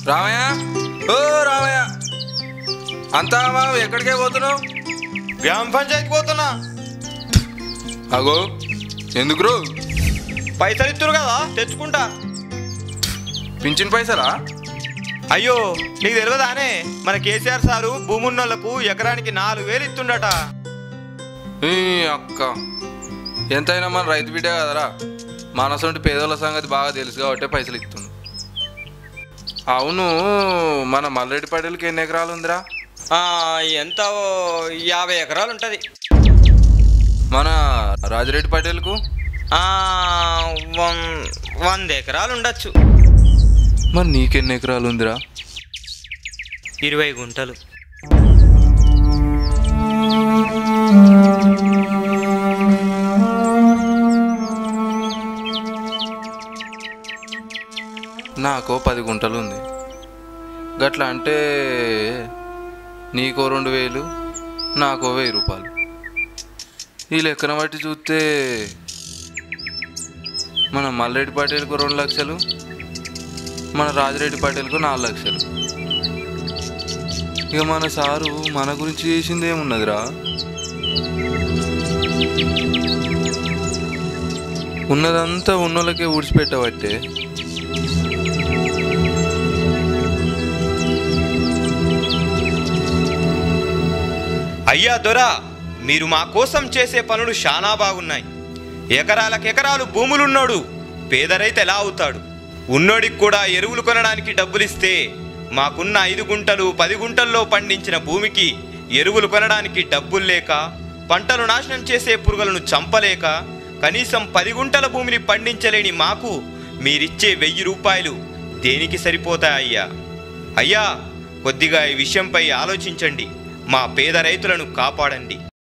రామయ్య ఓ రామయ్య అంతా బాబు ఎక్కడికే పోతున్నావు గ్రామ పంచాయతీకి పోతున్నా అగో ఎందుకు రో పైసలు ఇస్తురు కదా తెచ్చుకుంటా పింఛన్ పైసలా అయ్యో నీకు తెలియదానే మన కేసీఆర్ సారు భూమున్నోళ్లకు ఎకరానికి నాలుగు వేలు ఇస్తుండట ఈ అక్క ఎంతైనా మన రైతు బిడ్డ కదరా మనసంటి పేదోళ్ళ సంగతి బాగా తెలుసు కాబట్టి పైసలు ఇస్తుంది అవును మన మల్లెడ్డి పటేల్కి ఎన్ని ఎకరాలు ఉందిరా ఆ, ఎంత ఓ యాభై ఎకరాలు ఉంటుంది మన రాజిరెడ్డి పటేల్కు వంద ఎకరాలు ఉండొచ్చు మరి నీకెన్ని ఎకరాలు ఉందిరా ఇరవై గుంటలు నాకో పది గుంటలు ఉంది గట్లా అంటే నీకో రెండు వేలు నాకో వెయ్యి రూపాయలు ఈ లెక్కన బట్టి చూస్తే మన మల్లెడ్డి పటేల్కు రెండు లక్షలు మన రాజిరెడ్డి పటేల్కు నాలుగు లక్షలు ఇక మన సారు మన గురించి చేసింది ఏమున్నదిరా ఉన్నదంతా ఉన్నోళ్ళకే ఊడ్చిపెట్టబట్టే అయ్యా దొరా మీరు మా కోసం చేసే పనులు చాలా బాగున్నాయి ఎకరాలకెకరాలు భూములున్నోడు పేదరైతే ఎలా అవుతాడు ఉన్నోడికి కూడా ఎరువులు కొనడానికి డబ్బులిస్తే మాకున్న ఐదు గుంటలు పది గుంటల్లో పండించిన భూమికి ఎరువులు కొనడానికి డబ్బులు లేక పంటలు నాశనం చేసే పురుగులను చంపలేక కనీసం పది గుంటల భూమిని పండించలేని మాకు మీరిచ్చే వెయ్యి రూపాయలు దేనికి సరిపోతాయ్యా అయ్యా కొద్దిగా ఈ విషయంపై ఆలోచించండి మా పేద రైతులను కాపాడండి